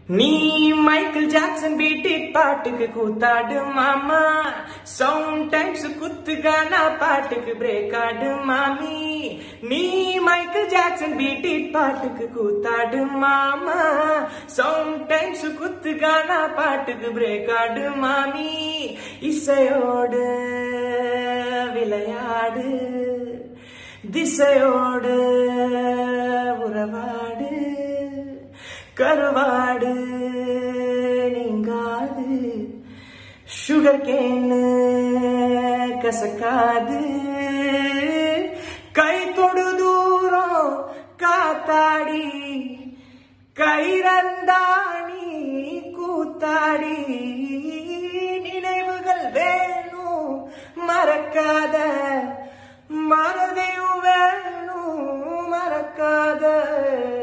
நீ Michael Jackson PT பாட்டுக்கு கூத்தாடு மாமா சவுண்ட் டைம்ஸ் குத்துகானா பாட்டுக்கு பிரேக் ஆடு மாமி நீ மைக்கேல் ஜாக்சன் பீட்டி பாட்டுக்கு கூத்தாடு மாமா சவுண்ட் டைம்ஸ் குத்துகானா பாட்டுக்கு பிரேக் ஆடு மாமி இசையோடு விளையாடு திசையோடு உறவாடு கருவாடு நீங்காது சுகர் கேன்னு கசக்காது கை தொடு தூரம் காத்தாடி கைரந்தாணி கூத்தாடி நினைவுகள் வேணும் மறக்காத மறதையும் வேணும் மறக்காத